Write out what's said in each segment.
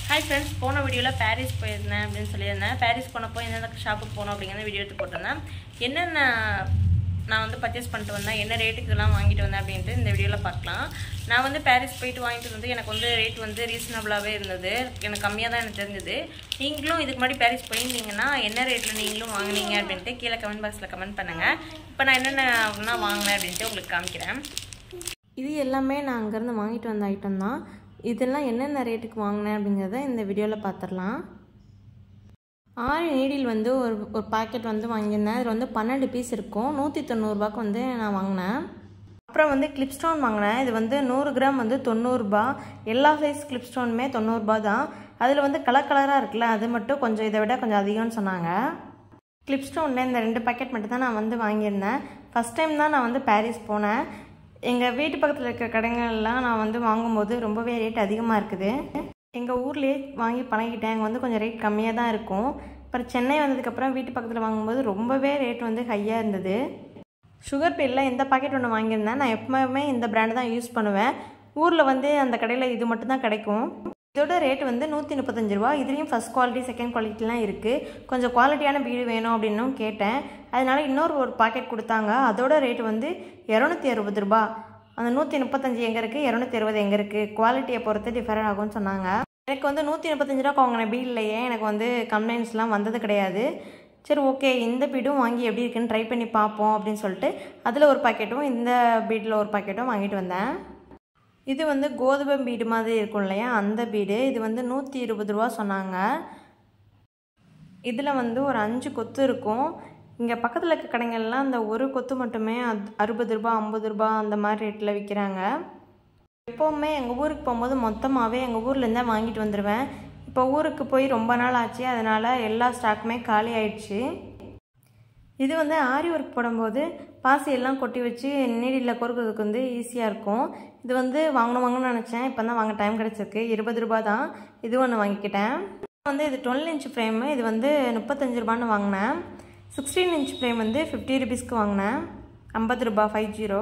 hi friends போன வீடியோவில் Paris போயிருந்தேன் அப்படின்னு சொல்லியிருந்தேன் பாரிஸ் போனப்போ எந்தெந்த ஷாப்புக்கு போனோம் அப்படிங்கிற வீடியோ எடுத்து போட்டிருந்தேன் என்னென்ன நான் வந்து பர்ச்சேஸ் பண்ணிட்டு வந்தேன் என்ன ரேட்டுக்கெல்லாம் வாங்கிட்டு வந்தேன் அப்படின்ட்டு இந்த வீடியோவில் பார்க்கலாம் நான் வந்து பாரிஸ் போயிட்டு வாங்கிட்டு வந்து எனக்கு வந்து ரேட் வந்து ரீசனபிளாகவே இருந்தது எனக்கு கம்மியாக தான் எனக்கு தெரிஞ்சது நீங்களும் இதுக்கு முன்னாடி பாரிஸ் போயிருந்தீங்கன்னா என்ன ரேட்டில் நீங்களும் வாங்குனீங்க அப்படின்ட்டு கீழே கமெண்ட் பாக்ஸில் கமெண்ட் பண்ணுங்கள் இப்போ நான் என்னென்ன வாங்கினேன் அப்படின்ட்டு உங்களுக்கு காமிக்கிறேன் இது எல்லாமே நான் அங்கேருந்து வாங்கிட்டு வந்த ஐட்டம் தான் இதெல்லாம் என்னென்ன ரேட்டுக்கு வாங்கினேன் அப்படிங்கிறத இந்த வீடியோவில் பார்த்துடலாம் ஆறு நீடில் வந்து ஒரு ஒரு பாக்கெட் வந்து வாங்கியிருந்தேன் அதில் வந்து பன்னெண்டு பீஸ் இருக்கும் நூற்றி தொண்ணூறுபாக்கு வந்து நான் வாங்கினேன் அப்புறம் வந்து கிளிப் ஸ்டோன் வாங்கினேன் இது வந்து நூறு கிராம் வந்து தொண்ணூறுரூபா எல்லா சைஸ் கிளிப் ஸ்டோனுமே தொண்ணூறுரூபா தான் அதில் வந்து கலர் கலராக இருக்குல்ல அது மட்டும் கொஞ்சம் இதை விட கொஞ்சம் அதிகம்னு சொன்னாங்க கிளிப் ஸ்டோனில் இந்த ரெண்டு பேக்கெட் மட்டும் தான் நான் வந்து வாங்கியிருந்தேன் ஃபஸ்ட் டைம் தான் நான் வந்து பாரிஸ் போனேன் எங்கள் வீட்டு பக்கத்தில் இருக்கிற கடைகள்லாம் நான் வந்து வாங்கும்போது ரொம்பவே ரேட் அதிகமாக இருக்குது எங்கள் ஊர்லேயே வாங்கி பழகிட்டேன் அங்கே வந்து கொஞ்சம் ரேட் கம்மியாக தான் இருக்கும் அப்புறம் சென்னை வந்ததுக்கப்புறம் வீட்டு பக்கத்தில் வாங்கும்போது ரொம்பவே ரேட் வந்து ஹையாக இருந்தது சுகர் பீலில் இந்த பாக்கெட் ஒன்று வாங்கியிருந்தேன் நான் எப்பவுமே இந்த பிராண்டு தான் யூஸ் பண்ணுவேன் ஊரில் வந்து அந்த கடையில் இது மட்டும் தான் கிடைக்கும் இதோட ரேட் வந்து நூற்றி முப்பத்தஞ்சு ரூபா இதுலேயும் ஃபஸ்ட் குவாலிட்டி செகண்ட் குவாலிட்டிலாம் இருக்குது கொஞ்சம் குவாலிட்டியான வீடு வேணும் அப்படின்னும் கேட்டேன் அதனால இன்னொரு ஒரு பாக்கெட் கொடுத்தாங்க அதோட ரேட் வந்து இரநூத்தி அறுபது ரூபா அந்த நூற்றி முப்பத்தஞ்சு எங்கே இருக்குது இரநூத்தி அறுபது எங்கே இருக்குது குவாலிட்டியை பொறுத்து டிஃபரெண்ட் ஆகும்னு சொன்னாங்க எனக்கு வந்து நூற்றி முப்பத்தஞ்சு ரூபா வாங்கின பீல்லையே எனக்கு வந்து கம்ப்ளைண்ட்ஸ்லாம் வந்தது கிடையாது சரி ஓகே இந்த பீடும் வாங்கி எப்படி இருக்குன்னு ட்ரை பண்ணி பார்ப்போம் அப்படின்னு சொல்லிட்டு அதில் ஒரு பாக்கெட்டும் இந்த பீடில் ஒரு பாக்கெட்டும் வாங்கிட்டு வந்தேன் இது வந்து கோதுமை பீடு மாதிரி இருக்கும் இல்லையா அந்த பீடு இது வந்து நூற்றி இருபது ரூபா சொன்னாங்க இதில் வந்து ஒரு அஞ்சு கொத்து இருக்கும் இங்கே பக்கத்தில் இருக்க கடைங்கள்லாம் அந்த ஒரு கொத்து மட்டுமே அது அறுபது ரூபா ஐம்பது ரூபா அந்த மாதிரி ரேட்டில் விற்கிறாங்க எப்போவுமே எங்கள் ஊருக்கு போகும்போது மொத்தமாகவே எங்கள் ஊர்லேருந்தே வாங்கிட்டு வந்துடுவேன் இப்போ ஊருக்கு போய் ரொம்ப நாள் ஆச்சு அதனால் எல்லா ஸ்டாக்குமே காலி ஆயிடுச்சு இது வந்து ஆரி ஒர்க் போடும்போது பாசி எல்லாம் கொட்டி வச்சு நீடியில் கொறுக்கிறதுக்கு வந்து ஈஸியாக இருக்கும் இது வந்து வாங்கணும் வாங்கணும்னு நினச்சேன் இப்போ தான் வாங்க டைம் கிடச்சிருக்கு இருபது ரூபா தான் இது ஒன்று வாங்கிக்கிட்டேன் வந்து இது டுவெல் இன்ச் ஃப்ரேமு இது வந்து முப்பத்தஞ்சு ரூபான்னு வாங்கினேன் சிக்ஸ்டீன் இன்ச் ஃப்ரேம் வந்து ஃபிஃப்டி ருபீஸ்க்கு வாங்கினேன் ஐம்பது ரூபா ஃபைவ் ஜீரோ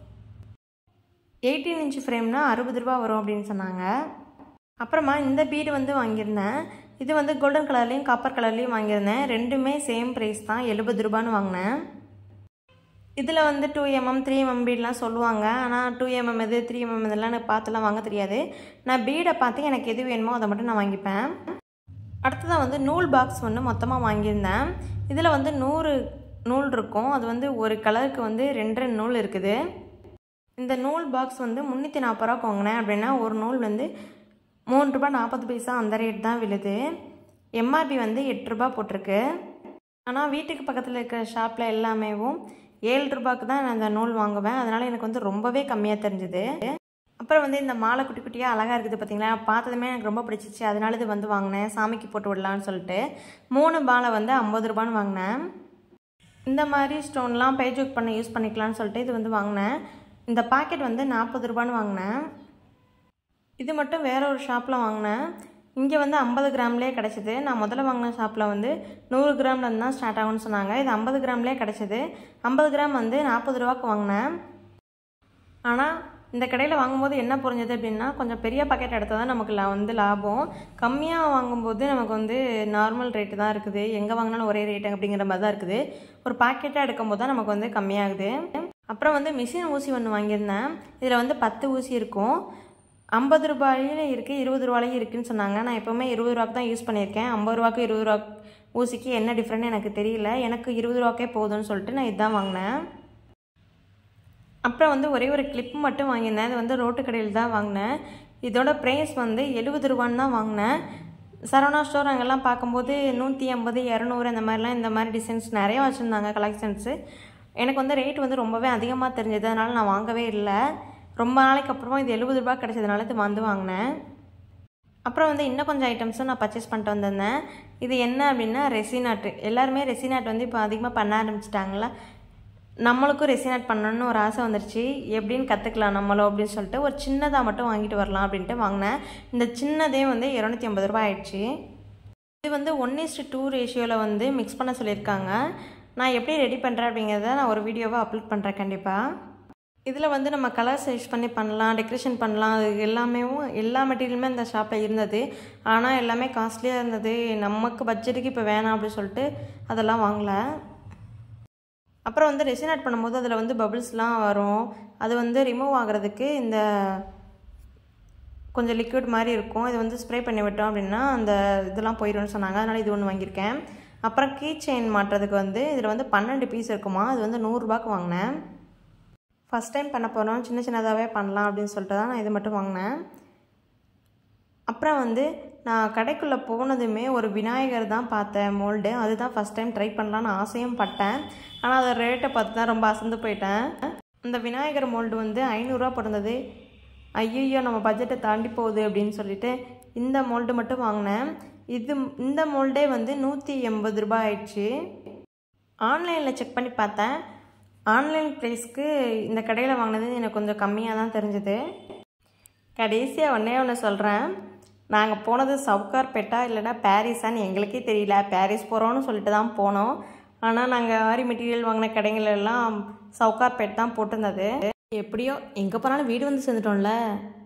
எயிட்டீன் இன்ச் ஃப்ரேம்னா அறுபது ரூபா வரும் அப்படின்னு சொன்னாங்க அப்புறமா இந்த பீடு வந்து வாங்கியிருந்தேன் இது வந்து கோல்டன் கலர்லேயும் காப்பர் கலர்லேயும் வாங்கியிருந்தேன் ரெண்டுமே சேம் ப்ரைஸ் தான் எழுபது ரூபான்னு வாங்கினேன் இதில் வந்து டூ எம்எம் த்ரீ எம்எம் பீடெலாம் சொல்லுவாங்க ஆனால் டூ எம்எம் எது த்ரீ எம்எம் இதெல்லாம் எனக்கு பார்த்துலாம் வாங்க தெரியாது நான் பீடை பார்த்து எனக்கு எது வேணுமோ அதை மட்டும் நான் வாங்கிப்பேன் அடுத்ததாக வந்து நூல் பாக்ஸ் ஒன்று மொத்தமாக வாங்கியிருந்தேன் இதில் வந்து நூறு நூல் இருக்கும் அது வந்து ஒரு கலருக்கு வந்து ரெண்டு ரெண்டு நூல் இருக்குது இந்த நூல் பாக்ஸ் வந்து முந்நூற்றி நாற்பது ரூபா வாங்கினேன் அப்படின்னா ஒரு நூல் வந்து மூணு ரூபா நாற்பது பைசா அந்த ரேட் தான் விழுது எம்ஆர்பி வந்து எட்டு ரூபா போட்டிருக்கு ஆனால் வீட்டுக்கு பக்கத்தில் இருக்கிற ஷாப்பில் எல்லாமேவும் ஏழு ரூபாய்க்கு தான் நான் அந்த நூல் வாங்குவேன் அதனால் எனக்கு வந்து ரொம்பவே கம்மியாக தெரிஞ்சுது அப்புறம் வந்து இந்த மாலை குட்டி குட்டியாக அழகாக இருக்குது பார்த்தீங்களா பார்த்ததுமே எனக்கு ரொம்ப பிடிச்சிச்சு அதனால இது வந்து வாங்கினேன் சாமிக்கு போட்டு விடலான்னு சொல்லிட்டு மூணு மாலை வந்து ஐம்பது ரூபான்னு வாங்கினேன் இந்த மாதிரி ஸ்டோன்லாம் பேஜ் ஒர்க் பண்ண யூஸ் பண்ணிக்கலாம்னு சொல்லிட்டு இது வந்து வாங்கினேன் இந்த பாக்கெட் வந்து நாற்பது ரூபான்னு வாங்கினேன் இது மட்டும் வேற ஒரு ஷாப்பில் வாங்கினேன் இங்கே வந்து ஐம்பது கிராம்லேயே கிடச்சிது நான் முதல்ல வாங்கின ஷாப்பில் வந்து நூறு கிராம்லேருந்து தான் ஸ்டார்ட் ஆகும்னு சொன்னாங்க இது ஐம்பது கிராம்லேயே கிடச்சிது ஐம்பது கிராம் வந்து நாற்பது ரூபாய்க்கு வாங்கினேன் ஆனால் இந்த கடையில் வாங்கும்போது என்ன புரிஞ்சது அப்படின்னா கொஞ்சம் பெரிய பாக்கெட் எடுத்தால் தான் நமக்கு லா வந்து லாபம் கம்மியாக வாங்கும்போது நமக்கு வந்து நார்மல் ரேட்டு தான் இருக்குது எங்கே வாங்கினாலும் ஒரே ரேட்டு அப்படிங்கிற மாதிரி தான் இருக்குது ஒரு பாக்கெட்டாக எடுக்கும்போது தான் நமக்கு வந்து கம்மியாகுது அப்புறம் வந்து மிஷின் ஊசி ஒன்று வாங்கியிருந்தேன் இதில் வந்து பத்து ஊசி இருக்கும் ஐம்பது ரூபாயிலும் இருக்குது இருபது ரூபாயிலையும் இருக்குதுன்னு சொன்னாங்க நான் எப்போவுமே இருபது ரூபாய்க்கு தான் யூஸ் பண்ணியிருக்கேன் ஐம்பது ரூபாய்க்கு இருபது ரூபா ஊசிக்கு என்ன டிஃப்ரெண்ட் எனக்கு தெரியல எனக்கு இருபது ரூபாக்கே போதும்னு சொல்லிட்டு நான் இதுதான் வாங்கினேன் அப்புறம் வந்து ஒரே ஒரு கிளிப் மட்டும் வாங்கியிருந்தேன் அது வந்து ரோட்டு கடையில் தான் வாங்கினேன் இதோட ப்ரைஸ் வந்து எழுபது ரூபான்னு தான் வாங்கினேன் சரவணா ஸ்டோர் அங்கெல்லாம் பார்க்கும்போது நூற்றி ஐம்பது இரநூறு அந்த மாதிரிலாம் இந்த மாதிரி டிசைன்ஸ் நிறையா வச்சுருந்தாங்க கலெக்ஷன்ஸு எனக்கு வந்து ரேட் வந்து ரொம்பவே அதிகமாக தெரிஞ்சது அதனால் நான் வாங்கவே இல்லை ரொம்ப நாளைக்கு அப்புறமா இது எழுபது ரூபா கிடச்சதுனால இது வந்து வாங்கினேன் அப்புறம் வந்து இன்னும் கொஞ்சம் ஐட்டம்ஸும் நான் பர்ச்சேஸ் பண்ணிட்டு வந்திருந்தேன் இது என்ன அப்படின்னா ரெசினாட்டு எல்லாருமே ரெசினாட் வந்து இப்போ அதிகமாக பண்ண ஆரம்பிச்சிட்டாங்களா நம்மளுக்கும் ரெசினாட் பண்ணணும்னு ஒரு ஆசை வந்துருச்சு எப்படின்னு கற்றுக்கலாம் நம்மளும் அப்படின்னு சொல்லிட்டு ஒரு சின்னதாக மட்டும் வாங்கிட்டு வரலாம் அப்படின்ட்டு வாங்கினேன் இந்த சின்னதே வந்து இரநூத்தி ஐம்பது ரூபாய் ஆயிடுச்சு இது வந்து ஒன் இஸ்டு டூ ரேஷியோவில் வந்து மிக்ஸ் பண்ண சொல்லியிருக்காங்க நான் எப்படி ரெடி பண்ணுறேன் அப்படிங்கிறத நான் ஒரு வீடியோவாக அப்லோட் பண்ணுறேன் கண்டிப்பாக இதில் வந்து நம்ம கலர்ஸ் யூஸ் பண்ணி பண்ணலாம் டெக்கரேஷன் பண்ணலாம் அது எல்லாமே எல்லா மெட்டீரியலுமே இந்த ஷாப்பில் இருந்தது ஆனால் எல்லாமே காஸ்ட்லியாக இருந்தது நமக்கு பட்ஜெட்டுக்கு இப்போ வேணாம் அப்படின்னு சொல்லிட்டு அதெல்லாம் வாங்கலை அப்புறம் வந்து ரெசின் ஆட் பண்ணும்போது அதில் வந்து பபிள்ஸ்லாம் வரும் அது வந்து ரிமூவ் ஆகிறதுக்கு இந்த கொஞ்சம் லிக்விட் மாதிரி இருக்கும் இது வந்து ஸ்ப்ரே பண்ணி விட்டோம் அப்படின்னா அந்த இதெல்லாம் போயிடும்னு சொன்னாங்க அதனால் இது ஒன்று வாங்கியிருக்கேன் அப்புறம் கீ செயின் மாட்டுறதுக்கு வந்து இதில் வந்து பன்னெண்டு பீஸ் இருக்குமா அது வந்து நூறுரூபாக்கு வாங்கினேன் ஃபஸ்ட் டைம் பண்ண போகிறோம் சின்ன சின்னதாகவே பண்ணலாம் அப்படின்னு சொல்லிட்டு தான் நான் இது மட்டும் வாங்கினேன் அப்புறம் வந்து நான் கடைக்குள்ளே போனதுமே ஒரு விநாயகர் தான் பார்த்தேன் மோல்டு அதுதான் ஃபஸ்ட் டைம் ட்ரை பண்ணலான்னு ஆசையும் பட்டேன் ஆனால் அதை ரேட்டை பார்த்து தான் ரொம்ப அசந்து போயிட்டேன் அந்த விநாயகர் மோல்டு வந்து ஐநூறுரூவா பிறந்தது ஐயோ நம்ம பட்ஜெட்டை தாண்டி போகுது அப்படின்னு சொல்லிட்டு இந்த மோல்டு மட்டும் வாங்கினேன் இது இந்த மோல்டே வந்து நூற்றி எண்பது ரூபாய் ஆயிடுச்சு ஆன்லைனில் செக் பண்ணி பார்த்தேன் ஆன்லைன் ப்ரைஸ்க்கு இந்த கடையில் வாங்கினது எனக்கு கொஞ்சம் கம்மியாக தான் தெரிஞ்சுது கடைசியாக ஒன்றே ஒன்று சொல்கிறேன் நாங்கள் போனது சவுகார்பேட்டா இல்லைன்னா பாரிஸான்னு எங்களுக்கே தெரியல பாரிஸ் போகிறோன்னு சொல்லிட்டு தான் போனோம் ஆனால் நாங்கள் ஆரி மெட்டீரியல் வாங்கின கடைகள் எல்லாம் சவுகார்பேட் தான் போட்டிருந்தது எப்படியோ எங்கே போனாலும் வீடு வந்து சேர்ந்துட்டோம்ல